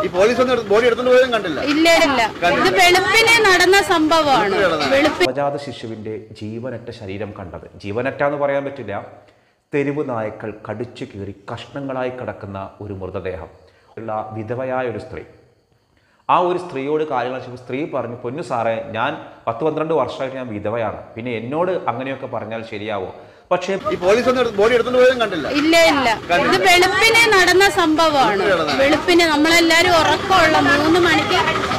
ഈ പോലീസ് ഒന്നും എടുത്ത് ബോഡി എടുത്തോണ്ട് പോയതും കണ്ടില്ല ഇല്ല ഇല്ല ഇത് വെളുപ്പിനെ നടന്ന സംഭവമാണ് വെളുപ്പിന് നവജാത ശിശുവിൻ്റെ ജീവനറ്റ ശരീരം കണ്ടത് ജീവനറ്റ എന്ന് പറയാൻ പറ്റില്ല തെരുവ് നായ്ക്കൾ കടിച്ചു കീറി കഷ്ണങ്ങളായി കിടക്കുന്ന ഒരു മൃതദേഹം ഉള്ള വിധവയായ ഒരു സ്ത്രീ ആ ഒരു സ്ത്രീയോട് കാര്യങ്ങൾ ചോദിച്ചപ്പോൾ സ്ത്രീ പറഞ്ഞു പൊന്നു സാറേ ഞാൻ പത്ത് പന്ത്രണ്ട് വർഷമായിട്ട് ഞാൻ വിധവയാണ് പിന്നെ എന്നോട് അങ്ങനെയൊക്കെ പറഞ്ഞാൽ ശരിയാവോ പക്ഷേ ഈ പോലീസ് ഒന്നും എടുത്ത് ബോഡി എടുത്തോണ്ട് പോയതും കണ്ടില്ല ഇല്ല ഇല്ല ഇത് വെളുപ്പിനെ നടന്ന സംഭവമാണ് വെളുപ്പിന് നമ്മളെല്ലാരും ഉറക്കമുള്ള മൂന്ന് മണിക്ക്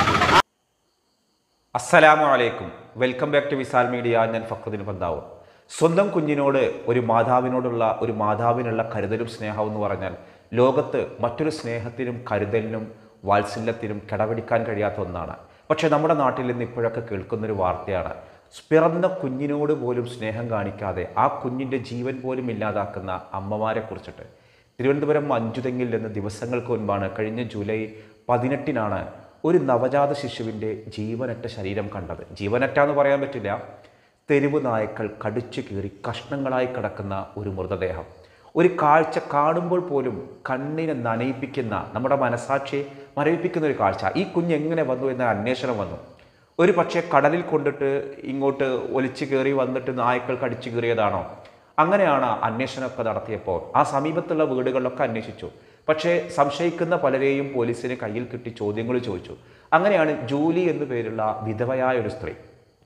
അസ്സലാമു അലൈക്കും welcome back to Visal Media ഞാൻ ഫക്രുദ്ദീൻ പന്താവ് സ്വന്തം കുഞ്ഞിനോട് ഒരു മാതാവിനോടുള്ള ഒരു മാതാവിനുള്ള കരുതലും സ്നേഹവും എന്ന് പറഞ്ഞാൽ ലോകത്ത് മറ്റൊരു സ്നേഹത്തിനും കരുതലിനും വാത്സല്യത്തിനും കിടപിടിക്കാൻ കഴിയാത്ത ഒന്നാണ് പക്ഷേ നമ്മുടെ നാട്ടിൽ നിന്ന് ഇപ്പോഴൊക്കെ കേൾക്കുന്നൊരു വാർത്തയാണ് പിറന്ന കുഞ്ഞിനോട് പോലും സ്നേഹം കാണിക്കാതെ ആ കുഞ്ഞിൻ്റെ ജീവൻ പോലും ഇല്ലാതാക്കുന്ന അമ്മമാരെ കുറിച്ചിട്ട് തിരുവനന്തപുരം മഞ്ചുതെങ്ങിൽ നിന്ന് ദിവസങ്ങൾക്ക് മുൻപാണ് കഴിഞ്ഞ ജൂലൈ പതിനെട്ടിനാണ് ഒരു നവജാത ശിശുവിൻ്റെ ജീവനറ്റ ശരീരം കണ്ടത് ജീവനറ്റ എന്ന് പറയാൻ പറ്റില്ല തെരുവ് നായ്ക്കൾ കടിച്ചു കീറി കഷ്ണങ്ങളായി കിടക്കുന്ന ഒരു മൃതദേഹം ഒരു കാഴ്ച കാണുമ്പോൾ പോലും കണ്ണിനെ നനയിപ്പിക്കുന്ന നമ്മുടെ മനസാക്ഷിയെ മരവിപ്പിക്കുന്ന ഒരു കാഴ്ച ഈ കുഞ്ഞ് എങ്ങനെ വന്നു എന്ന അന്വേഷണം വന്നു ഒരു പക്ഷേ കടലിൽ കൊണ്ടിട്ട് ഇങ്ങോട്ട് ഒലിച്ചു കയറി വന്നിട്ട് നായ്ക്കൾ കടിച്ചു കീറിയതാണോ അങ്ങനെയാണ് അന്വേഷണമൊക്കെ നടത്തിയപ്പോൾ ആ സമീപത്തുള്ള വീടുകളിലൊക്കെ അന്വേഷിച്ചു പക്ഷേ സംശയിക്കുന്ന പലരെയും പോലീസിന് കയ്യിൽ കിട്ടി ചോദ്യങ്ങൾ ചോദിച്ചു അങ്ങനെയാണ് ജൂലി എന്നു പേരുള്ള വിധവയായ ഒരു സ്ത്രീ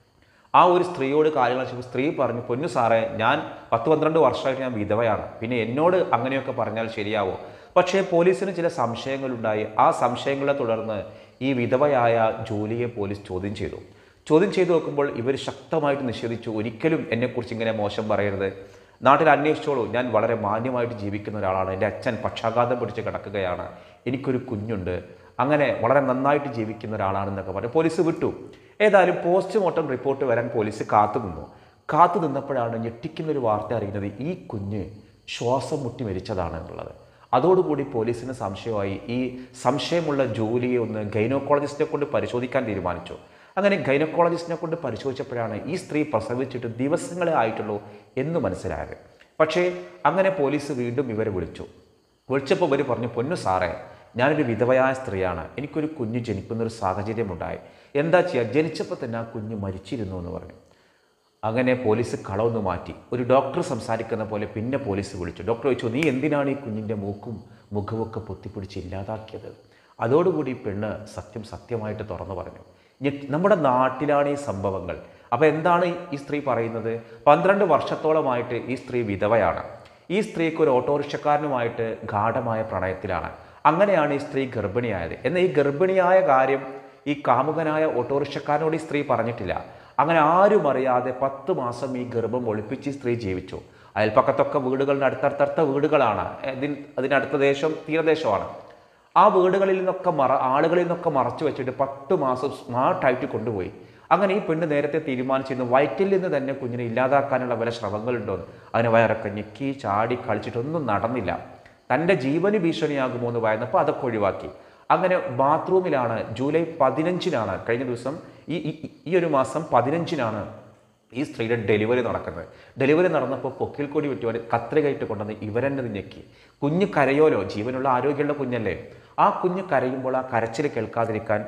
ആ ഒരു സ്ത്രീയോട് കാര്യങ്ങൾ ചോദിച്ചപ്പോൾ സ്ത്രീ പറഞ്ഞു പൊന്നു സാറേ ഞാൻ പത്ത് പന്ത്രണ്ട് വർഷമായിട്ട് ഞാൻ വിധവയാണ് പിന്നെ എന്നോട് അങ്ങനെയൊക്കെ പറഞ്ഞാൽ ശരിയാവോ പക്ഷേ പോലീസിന് ചില സംശയങ്ങളുണ്ടായി ആ സംശയങ്ങളെ തുടർന്ന് ഈ വിധവയായ ജോലിയെ പോലീസ് ചോദ്യം ചെയ്തു ചോദ്യം ചെയ്തു നോക്കുമ്പോൾ ഇവർ ശക്തമായിട്ട് നിഷേധിച്ചു ഒരിക്കലും എന്നെക്കുറിച്ച് ഇങ്ങനെ മോശം പറയരുത് നാട്ടിൽ അന്വേഷിച്ചോളൂ ഞാൻ വളരെ മാന്യമായിട്ട് ജീവിക്കുന്ന ഒരാളാണ് എൻ്റെ അച്ഛൻ പക്ഷാഘാതം പിടിച്ച് കിടക്കുകയാണ് എനിക്കൊരു കുഞ്ഞുണ്ട് അങ്ങനെ വളരെ നന്നായിട്ട് ജീവിക്കുന്ന ഒരാളാണെന്നൊക്കെ പറഞ്ഞു പോലീസ് വിട്ടു ഏതായാലും പോസ്റ്റ്മോർട്ടം റിപ്പോർട്ട് വരാൻ പോലീസ് കാത്തു നിന്നു കാത്തു നിന്നപ്പോഴാണ് ഞെട്ടിക്കുന്ന ഒരു വാർത്ത അറിയുന്നത് ഈ കുഞ്ഞ് ശ്വാസം മുട്ടി മരിച്ചതാണ് എന്നുള്ളത് അതോടുകൂടി പോലീസിന് സംശയമായി ഈ സംശയമുള്ള ജോലിയെ ഒന്ന് ഗൈനോക്കോളജിസ്റ്റിനെ കൊണ്ട് പരിശോധിക്കാൻ തീരുമാനിച്ചു അങ്ങനെ ഗൈനക്കോളജിസ്റ്റിനെ കൊണ്ട് പരിശോധിച്ചപ്പോഴാണ് ഈ സ്ത്രീ പ്രസവിച്ചിട്ട് ദിവസങ്ങളെ ആയിട്ടുള്ളൂ എന്ന് മനസ്സിലായത് പക്ഷേ അങ്ങനെ പോലീസ് വീണ്ടും ഇവരെ വിളിച്ചു വിളിച്ചപ്പോൾ ഇവർ പറഞ്ഞു പൊന്നു സാറേ ഞാനൊരു വിധവയായ സ്ത്രീയാണ് എനിക്കൊരു കുഞ്ഞ് ജനിക്കുന്നൊരു സാഹചര്യമുണ്ടായി എന്താ ചെയ്യുക ജനിച്ചപ്പോൾ തന്നെ ആ കുഞ്ഞ് മരിച്ചിരുന്നു എന്ന് പറഞ്ഞു അങ്ങനെ പോലീസ് കളവൊന്ന് മാറ്റി ഒരു ഡോക്ടർ സംസാരിക്കുന്ന പോലെ പിന്നെ പോലീസ് വിളിച്ചു ഡോക്ടർ ചോദിച്ചു നീ എന്തിനാണ് ഈ കുഞ്ഞിൻ്റെ മൂക്കും മുഖമൊക്കെ പൊത്തിപ്പിടിച്ച് ഇല്ലാതാക്കിയത് അതോടുകൂടി ഈ പെണ്ണ് സത്യം സത്യമായിട്ട് തുറന്നു പറഞ്ഞു ഞെട്ടി- നമ്മുടെ നാട്ടിലാണ് ഈ സംഭവങ്ങൾ അപ്പോൾ എന്താണ് ഈ സ്ത്രീ പറയുന്നത് പന്ത്രണ്ട് വർഷത്തോളമായിട്ട് ഈ സ്ത്രീ വിധവയാണ് ഈ സ്ത്രീക്ക് ഒരു ഓട്ടോറിക്ഷക്കാരനുമായിട്ട് ഗാഠമായ പ്രണയത്തിലാണ് അങ്ങനെയാണ് ഈ സ്ത്രീ ഗർഭിണിയായത് എന്നാൽ ഈ ഗർഭിണിയായ കാര്യം ഈ കാമുകനായ ഓട്ടോറിക്ഷക്കാരനോട് ഈ സ്ത്രീ പറഞ്ഞിട്ടില്ല അങ്ങനെ ആരും അറിയാതെ പത്ത് മാസം ഈ ഗർഭം ഒളിപ്പിച്ച് ഈ സ്ത്രീ ജീവിച്ചു അയൽപ്പക്കത്തൊക്കെ വീടുകളുടെ അടുത്തടുത്തടുത്ത വീടുകളാണ് ഇതിന് അതിനടുത്ത ദേശം തീരദേശമാണ് ആ വീടുകളിൽ നിന്നൊക്കെ മറ ആളുകളിൽ നിന്നൊക്കെ മറച്ചു വെച്ചിട്ട് പത്ത് മാസം സ്മാർട്ടായിട്ട് കൊണ്ടുപോയി അങ്ങനെ ഈ പെണ്ണ് നേരത്തെ തീരുമാനിച്ചിരുന്നു വയറ്റിൽ നിന്ന് തന്നെ കുഞ്ഞിനെ ഇല്ലാതാക്കാനുള്ള വല്ല ശ്രമങ്ങളുണ്ടോന്ന് അതിന് വയറൊക്കെ ഞെക്കി ചാടി കളിച്ചിട്ടൊന്നും നടന്നില്ല തൻ്റെ ജീവന് ഭീഷണിയാകുമോ എന്ന് ഭയന്നപ്പോൾ അതൊക്കെ ഒഴിവാക്കി അങ്ങനെ ബാത്റൂമിലാണ് ജൂലൈ പതിനഞ്ചിനാണ് കഴിഞ്ഞ ദിവസം ഈ ഈ- ഈ ഒരു മാസം പതിനഞ്ചിനാണ് ഈ സ്ത്രീയുടെ ഡെലിവറി നടക്കുന്നത് ഡെലിവറി നടന്നപ്പോൾ പൊക്കിൽ കൂടി വിറ്റുവാൻ കത്രികയിട്ട് കൊണ്ടുവന്ന് ഇവരെന്നെ ഞെക്കി കുഞ്ഞ് കരയോലോ ജീവനുള്ള ആരോഗ്യമുള്ള കുഞ്ഞല്ലേ ആ കുഞ്ഞ് കരയുമ്പോൾ ആ കരച്ചിൽ കേൾക്കാതിരിക്കാൻ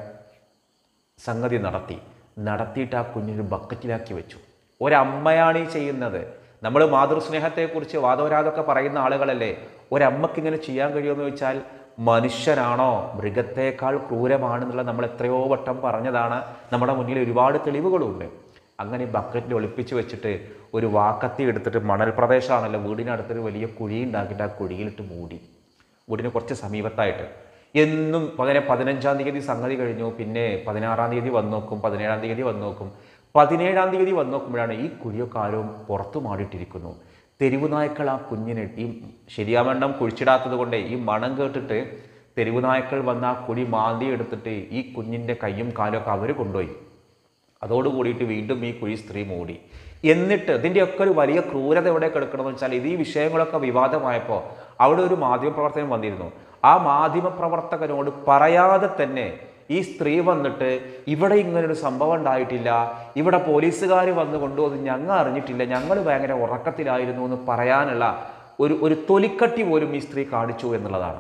സംഗതി നടത്തി നടത്തിയിട്ട് ആ കുഞ്ഞിന് ബക്കറ്റിലാക്കി വെച്ചു ഒരമ്മയാണ് ഈ ചെയ്യുന്നത് നമ്മൾ മാതൃസ്നേഹത്തെക്കുറിച്ച് വാദോരാതൊക്കെ പറയുന്ന ആളുകളല്ലേ ഒരമ്മക്ക് ഇങ്ങനെ ചെയ്യാൻ കഴിയുമെന്ന് വെച്ചാൽ മനുഷ്യനാണോ മൃഗത്തേക്കാൾ ക്രൂരമാണെന്നുള്ള നമ്മൾ എത്രയോ വട്ടം പറഞ്ഞതാണ് നമ്മുടെ മുന്നിൽ ഒരുപാട് തെളിവുകളുണ്ട് അങ്ങനെ ബക്കറ്റിൽ ഒളിപ്പിച്ച് വെച്ചിട്ട് ഒരു വാക്കത്തി എടുത്തിട്ട് മണൽ പ്രദേശമാണല്ലോ വീടിനടുത്തൊരു വലിയ കുഴി ഉണ്ടാക്കിയിട്ട് ആ കുഴിയിലിട്ട് മൂടി വീടിന് കുറച്ച് സമീപത്തായിട്ട് എന്നും അങ്ങനെ പതിനഞ്ചാം തീയതി സംഗതി കഴിഞ്ഞു പിന്നെ പതിനാറാം തീയതി വന്നു നോക്കും പതിനേഴാം തീയതി വന്നു നോക്കും പതിനേഴാം തീയതി വന്നു നോക്കുമ്പോഴാണ് ഈ കുഴിയൊക്കെ ആരും പുറത്തു മാടിയിട്ടിരിക്കുന്നു തെരുവ് നായ്ക്കൾ ആ കുഞ്ഞിനെ ഈ ശരിയാവണ്ണം കുഴിച്ചിടാത്തത് കൊണ്ട് ഈ മണം കേട്ടിട്ട് തെരുവ് നായ്ക്കൾ വന്ന് ആ കുഴി മാന്തി എടുത്തിട്ട് ഈ കുഞ്ഞിൻ്റെ കയ്യും കാലും ഒക്കെ അവർ കൊണ്ടുപോയി അതോടുകൂടിയിട്ട് വീണ്ടും ഈ കുഴി സ്ത്രീ മൂടി എന്നിട്ട് ഇതിൻ്റെയൊക്കെ ഒരു വലിയ ക്രൂരത എവിടെ കിടക്കണമെന്ന് വെച്ചാൽ ഇത് ഈ വിഷയങ്ങളൊക്കെ വിവാദമായപ്പോൾ അവിടെ ഒരു മാധ്യമപ്രവർത്തകൻ വന്നിരുന്നു ആ മാധ്യമപ്രവർത്തകനോട് പറയാതെ തന്നെ ഈ സ്ത്രീ വന്നിട്ട് ഇവിടെ ഇങ്ങനൊരു സംഭവം ഉണ്ടായിട്ടില്ല ഇവിടെ പോലീസുകാർ വന്ന് കൊണ്ടുവന്ന് ഞങ്ങൾ അറിഞ്ഞിട്ടില്ല ഞങ്ങൾ ഭയങ്കര ഉറക്കത്തിലായിരുന്നു എന്ന് പറയാനുള്ള ഒരു ഒരു തൊലിക്കട്ടി പോലും ഈ സ്ത്രീ കാണിച്ചു എന്നുള്ളതാണ്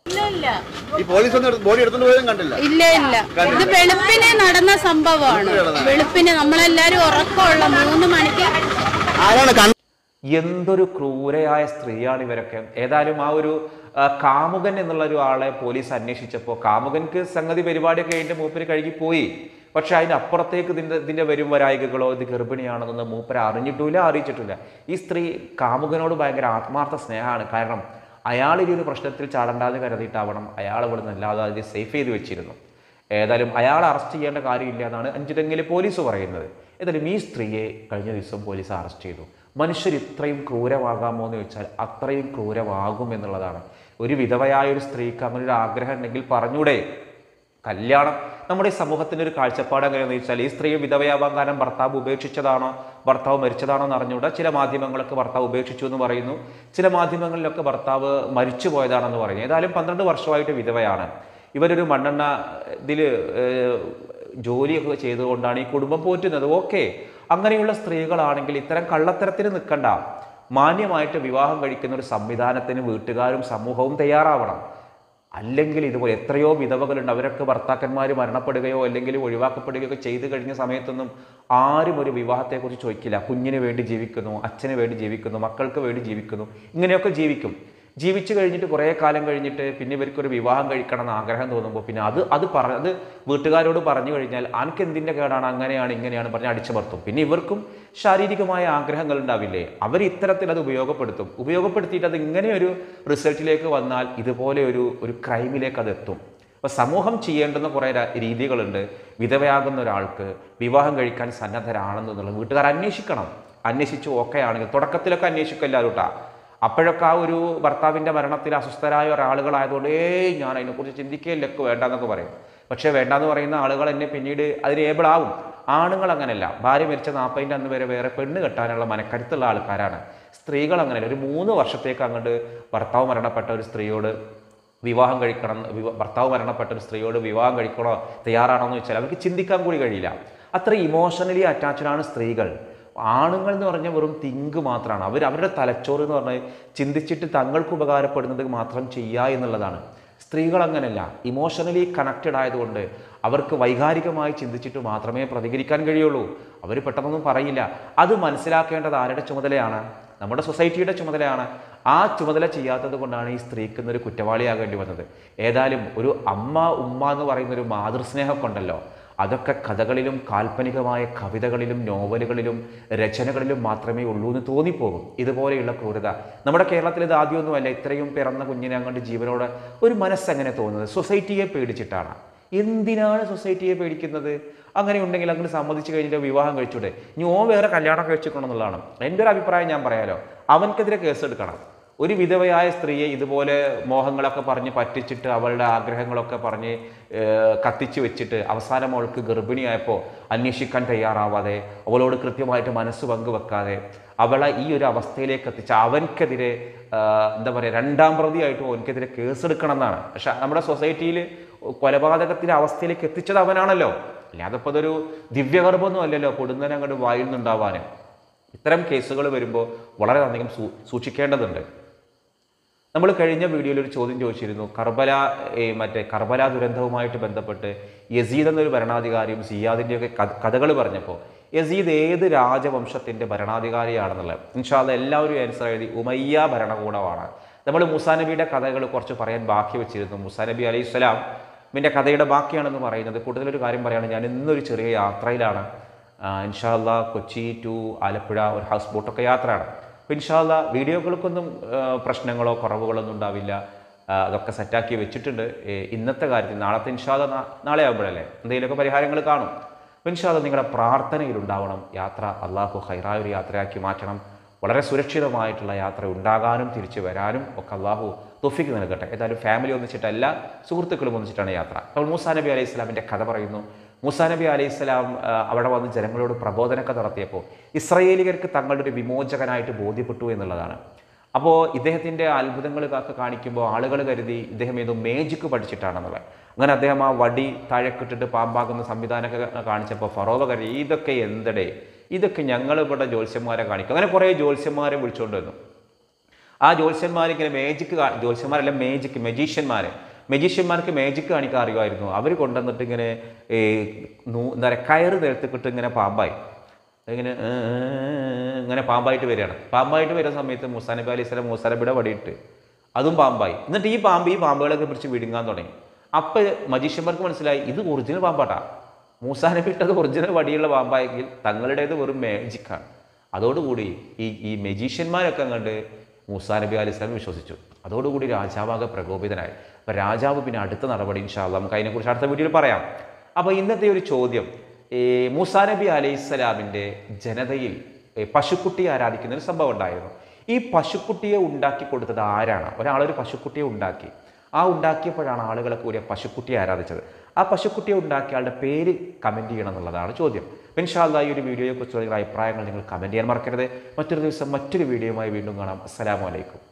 ഇല്ല ഇല്ല ഈ പോലീസ് ഒന്ന് എടുത്ത് ബോഡി എടുത്തോണ്ട് പോയതും കണ്ടില്ല ഇല്ല ഇല്ല ഇത് വെളുപ്പിനെ നടന്ന സംഭവമാണ് വെളുപ്പിനെ നമ്മളെല്ലാരും ഉറക്കമുള്ള മൂന്ന് മണിക്ക് ആരാണ് കണ്ട എന്തൊരു ക്രൂരയായ സ്ത്രീയാണ് ഇവരൊക്കെ ഏതായാലും ആ ഒരു ആ, കാമുകൻ എന്നുള്ള ഒരു ആളെ പോലീസ് അന്വേഷിച്ചപ്പോൾ കാമുകൻക്ക് സംഗതി പരിപാടിയൊക്കെ കഴിഞ്ഞിട്ട് മൂപ്പര് കഴുകി പോയി പക്ഷെ അതിനപ്പുറത്തേക്ക് ഇതിൻ്റെ ഇതിൻ്റെ വരും വരായികകളോ ഇത് ഗർഭിണിയാണെന്നൊന്നും മൂപ്പര് അറിഞ്ഞിട്ടില്ല അറിയിച്ചിട്ടില്ല ഈ സ്ത്രീ കാമുകനോട് ഭയങ്കര ആത്മാർത്ഥ സ്നേഹമാണ് കാരണം അയാൾ ഈ ഒരു പ്രശ്നത്തിൽ ചാടണ്ടാതെ കരുതിയിട്ടാവണം അയാൾ ഇവിടെ നിന്ന് അല്ലാതെ സേഫ് ചെയ്ത് വെച്ചിരുന്നു ഏതായാലും അയാളെ അറസ്റ്റ് ചെയ്യേണ്ട കാര്യമില്ല എന്നാണ് അഞ്ചുതെങ്ങിൽ പോലീസ് പറയുന്നത് ഏതായാലും ഈ സ്ത്രീയെ കഴിഞ്ഞ ദിവസം പോലീസ് അറസ്റ്റ് ചെയ്തു മനുഷ്യർ ഇത്രയും ക്രൂരമാകാമോ എന്ന് ചോദിച്ചാൽ അത്രയും ക്രൂരമാകും എന്നുള്ളതാണ് ഒരു വിധവയായ ഒരു സ്ത്രീക്ക് അങ്ങനെ ഒരു ആഗ്രഹം ഉണ്ടെങ്കിൽ പറഞ്ഞൂടെ കല്യാണം നമ്മുടെ ഈ സമൂഹത്തിൻ്റെ ഒരു കാഴ്ചപ്പാട് എങ്ങനെയാണെന്ന് വെച്ചാൽ ഈ സ്ത്രീ വിധവയാവാൻ കാരണം ഭർത്താവ് ഉപേക്ഷിച്ചതാണോ ഭർത്താവ് മരിച്ചതാണോ എന്ന് അറിഞ്ഞുകൂടാ ചില മാധ്യമങ്ങളൊക്കെ ഭർത്താവ് ഉപേക്ഷിച്ചു എന്ന് പറയുന്നു ചില മാധ്യമങ്ങളിലൊക്കെ ഭർത്താവ് മരിച്ചു പോയതാണെന്ന് പറയുന്നു ഏതായാലും പന്ത്രണ്ട് വർഷമായിട്ട് വിധവയാണ് ഇവരൊരു മണ്ണെണ്ണ ഇതിൽ ജോലിയൊക്കെ ചെയ്തുകൊണ്ടാണ് ഈ കുടുംബം പോറ്റുന്നത് ഓക്കെ അങ്ങനെയുള്ള സ്ത്രീകളാണെങ്കിൽ ഇത്തരം കള്ളത്തരത്തിന് നിൽക്കണ്ട മാന്യമായിട്ട് വിവാഹം കഴിക്കുന്ന ഒരു സംവിധാനത്തിന് വീട്ടുകാരും സമൂഹവും തയ്യാറാവണം അല്ലെങ്കിൽ ഇതുപോലെ എത്രയോ വിധവകളുണ്ട് അവരൊക്കെ ഭർത്താക്കന്മാർ മരണപ്പെടുകയോ അല്ലെങ്കിൽ ഒഴിവാക്കപ്പെടുകയോ ഒക്കെ ചെയ്തു കഴിഞ്ഞ സമയത്തൊന്നും ആരും ഒരു വിവാഹത്തെക്കുറിച്ച് ചോദിക്കില്ല കുഞ്ഞിന് വേണ്ടി ജീവിക്കുന്നു അച്ഛന് വേണ്ടി ജീവിക്കുന്നു മക്കൾക്ക് വേണ്ടി ജീവിക്കുന്നു ഇങ്ങനെയൊക്കെ ജീവിക്കും ജീവിച്ചു കഴിഞ്ഞിട്ട് കുറേ കാലം കഴിഞ്ഞിട്ട് പിന്നെ ഇവർക്കൊരു വിവാഹം കഴിക്കണം എന്ന് ആഗ്രഹം തോന്നുമ്പോൾ പിന്നെ അത് അത് പറ അത് വീട്ടുകാരോട് പറഞ്ഞു കഴിഞ്ഞാൽ ആർക്ക് എന്തിൻ്റെ കേടാണ് അങ്ങനെയാണ് ഇങ്ങനെയാണ് പറഞ്ഞ് അടിച്ചമർത്തും പിന്നെ ഇവർക്കും ശാരീരികമായ ആഗ്രഹങ്ങൾ ഉണ്ടാവില്ലേ അവർ ഇത്തരത്തിൽ അത് ഉപയോഗപ്പെടുത്തും ഉപയോഗപ്പെടുത്തിയിട്ട് അത് ഇങ്ങനെ ഒരു റിസൾട്ടിലേക്ക് വന്നാൽ ഇതുപോലെ ഒരു ഒരു ക്രൈമിലേക്ക് അത് എത്തും അപ്പോൾ സമൂഹം ചെയ്യേണ്ടുന്ന കുറേ ര- രീതികളുണ്ട് വിധവയാകുന്ന ഒരാൾക്ക് വിവാഹം കഴിക്കാൻ സന്നദ്ധരാണെന്നുള്ളത് വീട്ടുകാർ അന്വേഷിക്കണം അന്വേഷിച്ച് ഓക്കെ ആണെങ്കിൽ തുടക്കത്തിലൊക്കെ അന്വേഷിക്കില്ലാതെ കേട്ടാ അപ്പോഴൊക്കെ ആ ഒരു ഭർത്താവിൻ്റെ മരണത്തിൽ അസ്വസ്ഥരായ ഒരാളുകളായതുകൊണ്ട് ഏയ് ഞാൻ അതിനെക്കുറിച്ച് ചിന്തിക്കുകയില്ലൊക്കെ വേണ്ടെന്നൊക്കെ പറയും പക്ഷേ വേണ്ടാന്ന് പറയുന്ന ആളുകൾ എന്നെ പിന്നീട് അതിന് ഏബിൾ ആവും ആണുങ്ങൾ അങ്ങനെയല്ല ഭാര്യ മരിച്ച നാൽപ്പതിൻ്റെ അന്ന് വരെ വേറെ പെണ്ണ് കെട്ടാനുള്ള മനക്കരുത്തുള്ള ആൾക്കാരാണ് സ്ത്രീകൾ അങ്ങനെയല്ല ഒരു മൂന്ന് വർഷത്തേക്ക് അങ്ങോട്ട് ഭർത്താവ് മരണപ്പെട്ട ഒരു സ്ത്രീയോട് വിവാഹം കഴിക്കണം എന്ന് വിവ- ഭർത്താവ് മരണപ്പെട്ട ഒരു സ്ത്രീയോട് വിവാഹം കഴിക്കണോ തയ്യാറാണോ എന്ന് വെച്ചാൽ അവർക്ക് ചിന്തിക്കാൻ കൂടി കഴിയില്ല അത്ര ഇമോഷണലി അറ്റാച്ച്ഡാണ് സ്ത്രീകൾ ആണുങ്ങൾ എന്ന് പറഞ്ഞാൽ വെറും തിങ്ക് മാത്രമാണ് അവർ അവരുടെ തലച്ചോറ് എന്ന് പറഞ്ഞാൽ ചിന്തിച്ചിട്ട് തങ്ങൾക്ക് ഉപകാരപ്പെടുന്നത് മാത്രം ചെയ്യുക എന്നുള്ളതാണ് സ്ത്രീകൾ അങ്ങനെയല്ല ഇമോഷണലി കണക്റ്റഡ് ആയതുകൊണ്ട് അവർക്ക് വൈകാരികമായി ചിന്തിച്ചിട്ട് മാത്രമേ പ്രതികരിക്കാൻ കഴിയുള്ളൂ അവർ പെട്ടെന്നൊന്നും പറയില്ല അത് മനസ്സിലാക്കേണ്ടത് ആരുടെ ചുമതലയാണ് നമ്മുടെ സൊസൈറ്റിയുടെ ചുമതലയാണ് ആ ചുമതല ചെയ്യാത്തത് കൊണ്ടാണ് ഈ സ്ത്രീക്ക് ഇന്നൊരു കുറ്റവാളിയാകേണ്ടി വന്നത് ഏതായാലും ഒരു അമ്മ ഉമ്മ എന്ന് പറയുന്ന ഒരു മാതൃസ്നേഹമൊക്കെ ഉണ്ടല്ലോ അതൊക്കെ കഥകളിലും കാൽപ്പനികമായ കവിതകളിലും നോവലുകളിലും രചനകളിലും മാത്രമേ ഉള്ളൂ എന്ന് തോന്നിപ്പോകും ഇതുപോലെയുള്ള ക്രൂരത നമ്മുടെ കേരളത്തിൽ ഇത് ആദ്യമൊന്നുമല്ല ഇത്രയും പിറന്ന കുഞ്ഞിനെ അങ്ങോട്ട് ജീവനോട് ഒരു മനസ്സെങ്ങനെ തോന്നുന്നത് സൊസൈറ്റിയെ പേടിച്ചിട്ടാണ് എന്തിനാണ് സൊസൈറ്റിയെ പേടിക്കുന്നത് അങ്ങനെ ഉണ്ടെങ്കിൽ അങ്ങോട്ട് സമ്മതിച്ചു കഴിഞ്ഞിട്ട് വിവാഹം കഴിച്ചൂടെ ഇനി ഓൻ വേറെ കല്യാണം കഴിച്ചിക്കണം എന്നുള്ളതാണ് എൻ്റെ ഒരു അഭിപ്രായം ഞാൻ പറയാലോ അവൻക്കെതിരെ കേസെടുക്കണം ഒരു വിധവയായ സ്ത്രീയെ ഇതുപോലെ മോഹങ്ങളൊക്കെ പറഞ്ഞ് പറ്റിച്ചിട്ട് അവളുടെ ആഗ്രഹങ്ങളൊക്കെ പറഞ്ഞ് ഏർ, കത്തിച്ച് വെച്ചിട്ട് അവസാനം അവൾക്ക് ഗർഭിണിയായപ്പോൾ അന്വേഷിക്കാൻ തയ്യാറാവാതെ അവളോട് കൃത്യമായിട്ട് മനസ്സ് പങ്കുവെക്കാതെ അവളെ ഈ ഒരു അവസ്ഥയിലേക്ക് എത്തിച്ച അവൻക്കെതിരെ ആ, എന്താ പറയുക രണ്ടാം പ്രതിയായിട്ട് അവൻക്കെതിരെ കേസെടുക്കണം എന്നാണ് പക്ഷെ നമ്മുടെ സൊസൈറ്റിയിൽ കൊലപാതകത്തിൻ്റെ അവസ്ഥയിലേക്ക് എത്തിച്ചത് അവനാണല്ലോ അല്ലാതെ ഇപ്പോൾ അതൊരു ദിവ്യഗർഭമൊന്നും അല്ലല്ലോ പൊടുന്നതിനെ അങ്ങോട്ട് വായിൽ നിന്നുണ്ടാവാനും ഇത്തരം കേസുകൾ വരുമ്പോൾ വളരെയധികം സൂ സൂക്ഷിക്കേണ്ടതുണ്ട് നമ്മൾ കഴിഞ്ഞ വീഡിയോയിൽ ഒരു ചോദ്യം ചോദിച്ചിരുന്നു കർബല ഏ, മറ്റേ കർബല ദുരന്തവുമായിട്ട് ബന്ധപ്പെട്ട് യസീദ് എന്നൊരു ഭരണാധികാരിയും സിയാദിൻ്റെയൊക്കെ കഥകൾ പറഞ്ഞപ്പോൾ യസീദ് ഏത് രാജവംശത്തിൻ്റെ ഭരണാധികാരിയാണെന്നുള്ളത് ഇൻഷാല്ല എല്ലാവരും ആൻസർ എഴുതി ഉമയ്യ ഭരണകൂടമാണ് നമ്മൾ മുസാ നബിയുടെ കഥകൾ കുറച്ച് പറയാൻ ബാക്കി വെച്ചിരുന്നു മുസാ നബി അലൈഹി സ്വലാം ഇതിൻ്റെ കഥയുടെ ബാക്കിയാണെന്ന് പറയുന്നത് കൂടുതലൊരു കാര്യം പറയുകയാണ് ഞാൻ ഇന്നൊരു ചെറിയ യാത്രയിലാണ് ഇൻഷാല്ല കൊച്ചി ടു ആലപ്പുഴ ഒരു ഹൗസ് ബോട്ടൊക്കെ യാത്രയാണ് അപ്പോൾ ഇൻഷാല്ല വീഡിയോകൾക്കൊന്നും ആ, പ്രശ്നങ്ങളോ കുറവുകളൊന്നും ഉണ്ടാവില്ല ആ, അതൊക്കെ സെറ്റാക്കി വെച്ചിട്ടുണ്ട് ഏ, ഇന്നത്തെ കാര്യത്തിൽ നാളത്തെ ഇൻഷാല്ല നാളെ ആകുമ്പോഴല്ലേ എന്തെങ്കിലുമൊക്കെ പരിഹാരങ്ങൾ കാണും അപ്പോൾ ഇൻഷാല്ല നിങ്ങളുടെ പ്രാർത്ഥനയിലുണ്ടാവണം യാത്ര അള്ളാഹു ഹൈറായ ഒരു യാത്രയാക്കി മാറ്റണം വളരെ സുരക്ഷിതമായിട്ടുള്ള യാത്ര ഉണ്ടാകാനും തിരിച്ചു വരാനും ഒക്കെ അള്ളാഹു തൊഫിക്ക് നൽകട്ടെ ഏതായാലും ഫാമിലി ഒന്നിച്ചിട്ടല്ല സുഹൃത്തുക്കളും ഒന്നിച്ചിട്ടാണ് യാത്ര അപ്പോൾ മൂസാ നബി അലൈഹി സ്വലാമിൻ്റെ കഥ പറയുന്നു മൂസാ നബി അലൈഹി സ്വലാം ആ, അവിടെ വന്ന് ജനങ്ങളോട് പ്രബോധനമൊക്കെ നടത്തിയപ്പോൾ ഇസ്രയേലികർക്ക് തങ്ങളുടെ ഒരു വിമോചകനായിട്ട് ബോധ്യപ്പെട്ടു എന്നുള്ളതാണ് അപ്പോൾ ഇദ്ദേഹത്തിൻ്റെ അത്ഭുതങ്ങൾ ഒക്കെ കാണിക്കുമ്പോൾ ആളുകൾ കരുതി ഇദ്ദേഹം ഏതോ മേജിക്ക് പഠിച്ചിട്ടാണെന്നുള്ളത് അങ്ങനെ അദ്ദേഹം ആ വടി താഴെക്കിട്ടിട്ട് പാമ്പാകുന്ന സംവിധാനമൊക്കെ കാണിച്ചപ്പോൾ ഫറോവ കരുതി ഇതൊക്കെ എന്തടേ ഇതൊക്കെ ഞങ്ങൾ ഇവിടെ ജ്യോത്സ്യന്മാരെ കാണിക്കും അങ്ങനെ കുറേ ജ്യോത്സ്യന്മാരെ വിളിച്ചുകൊണ്ട് വന്നു ആ ജ്യോത്സ്യന്മാർ ഇങ്ങനെ മേജിക്ക് ജ്യോത്സ്യന്മാരല്ല മേജിക്ക് മെജീഷ്യന്മാർ മെജീഷ്യന്മാർക്ക് മേജിക്ക് കാണിക്കാൻ അറിയുമായിരുന്നു അവർ കൊണ്ടുവന്നിട്ട് ഇങ്ങനെ ഈ നൂ- എന്താ പറയുക കയറ് നിരത്തിക്കിട്ട് ഇങ്ങനെ പാമ്പായി ഇങ്ങനെ ഏ, ഏ, ഏ, ഇങ്ങനെ പാമ്പായിട്ട് വരികയാണ് പാമ്പായിട്ട് വരുന്ന സമയത്ത് മൂസാ നബി അലൈഹി സ്വലം മൂസാ നബിയുടെ വടിയിട്ട് അതും പാമ്പായി എന്നിട്ട് ഈ പാമ്പ് ഈ പാമ്പുകളൊക്കെ പിടിച്ച് വിഴുങ്ങാൻ തുടങ്ങി അപ്പോൾ മജീഷ്യന്മാർക്ക് മനസ്സിലായി ഇത് ഒറിജിനൽ പാമ്പാട്ടാ മൂസാ നബി ഇട്ടത് ഒറിജിനൽ വടിയുള്ള പാമ്പായെങ്കിൽ തങ്ങളുടേത് വെറും മാജിക്കാണ് അതോടുകൂടി ഈ ഈ മെജീഷ്യന്മാരൊക്കെ കണ്ട് മൂസാ നബി അലൈഹി സ്വലം വിശ്വസിച്ചു അതോടുകൂടി രാജാവാകെ പ്രകോപിതനായി അപ്പോൾ രാജാവ് പിന്നെ അടുത്ത നടപടി ഇൻഷാല്ല നമുക്ക് അതിനെക്കുറിച്ച് അടുത്ത വീഡിയോയിൽ പറയാം അപ്പോൾ ഇന്നത്തെ ഒരു ചോദ്യം ഈ മൂസാ നബി അലൈഹി സ്വലാമിൻ്റെ ജനതയിൽ ഏ, പശുക്കുട്ടിയെ ആരാധിക്കുന്ന ഒരു സംഭവം ഉണ്ടായിരുന്നു ഈ പശുക്കുട്ടിയെ ഉണ്ടാക്കി കൊടുത്തത് ആരാണ് ഒരാളൊരു പശുക്കുട്ടിയെ ഉണ്ടാക്കി ആ ഉണ്ടാക്കിയപ്പോഴാണ് ആളുകളെ കൂടിയ പശുക്കുട്ടിയെ ആരാധിച്ചത് ആ പശുക്കുട്ടിയെ ഉണ്ടാക്കിയ ആളുടെ പേര് കമൻറ്റ് ചെയ്യണം എന്നുള്ളതാണ് ചോദ്യം ഇൻഷാല്ല ഈ ഒരു വീഡിയോയെക്കുറിച്ചുള്ള നിങ്ങളുടെ അഭിപ്രായങ്ങൾ നിങ്ങൾ കമൻറ്റ് ചെയ്യാൻ മറക്കരുത് മറ്റൊരു ദിവസം മറ്റൊരു വീഡിയോയുമായി വീണ്ടും കാണാം അസ്സലാമു അലൈക്കും